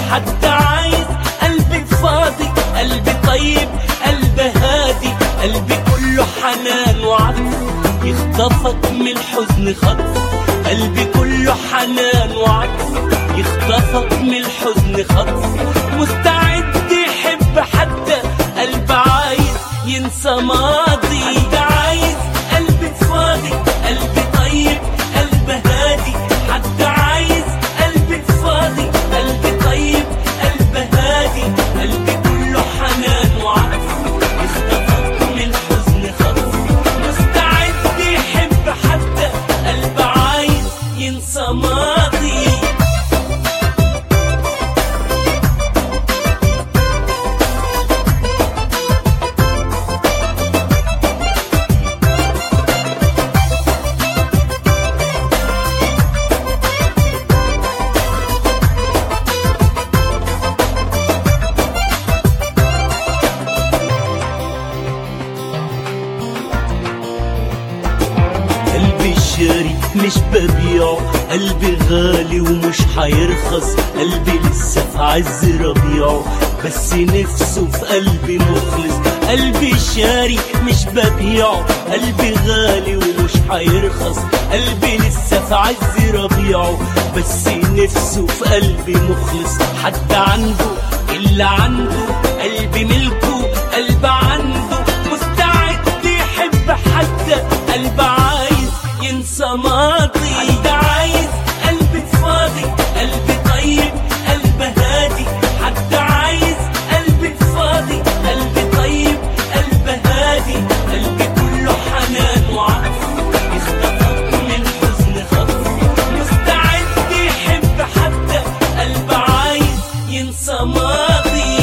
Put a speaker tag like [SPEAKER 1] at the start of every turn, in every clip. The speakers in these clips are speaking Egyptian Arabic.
[SPEAKER 1] حد عايز قلبي فاضي قلبي طيب قلبي هادي قلبي كله حنان وعطف يخطفك من الحزن خطف قلبي كله حنان وعطف يخطفك من الحزن خطف مستعد يحب حتى قلب عايز ينسى ماضي حد عايز قلبي فاضي قلبي طيب قلبي هادي حد عايز قلبي فاضي قلبي طيب قلبي هادي قلبي كله حنان وعطف يخطفك من الحزن خطف مستعد يحب حتى قلب عايز ينسى ماضي قلبي شاري مش ببيعه قلبي غالي ومش هيرخص قلبي لسه في عز ربيعه بس نفسه في قلبي مخلص قلبي شاري مش ببيعه قلبي غالي ومش هيرخص قلبي لسه في عز ربيعه بس نفسه في قلبي مخلص حد عنده إلا عنده قلبي ملكه قلب عنده مستعد يحب حتى قلب عايز ينسى ماضي حد عايز قلبي فاضي قلبي طيب قلبي هادي حد عايز قلبي فاضي قلبي طيب قلبي هادي قلبي كله حنان وعطف يخطفك من الحزن خطف مستعد يحب حتى قلب عايز ينسى ماضي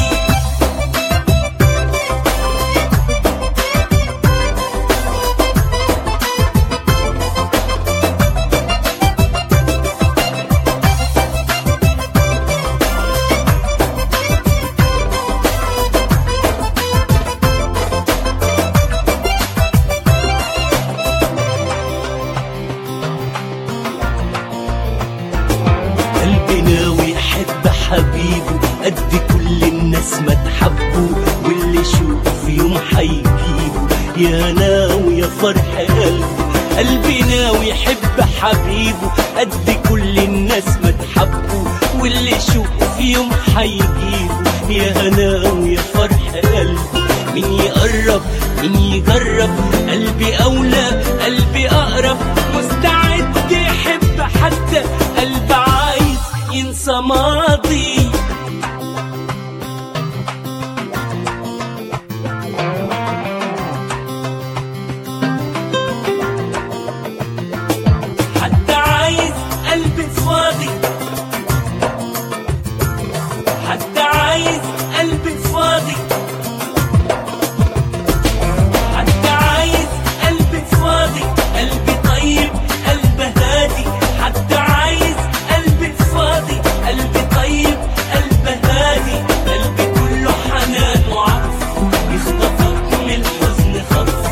[SPEAKER 1] قلبي ناوي يحب حبيبه قد كل الناس ما تحبه واللي يشوف يوم حيجيبه يا ناوي يا فرح قلبه قلبي ناوي يحب حبيبه قد كل الناس ما تحبه واللي يشوف يوم حيجيبه يا ناوي يا فرح قلبه مين يقرب مين يجرب قلبي أولى قلبي أقرب مستعد يحب حتى قلب عايز ينسى ماضي حتى عايز قلبي فاضي حتى عايز قلبي فاضي حتى عايز قلبي فاضي قلبي طيب قلبي هادي حتى عايز قلبي فاضي قلبي طيب قلبي هادي قلبي كله حنان وعطف يخطفك من الحزن خطف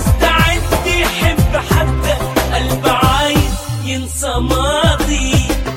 [SPEAKER 1] مستعد يحب حتى قلب عايز ينسى ماضي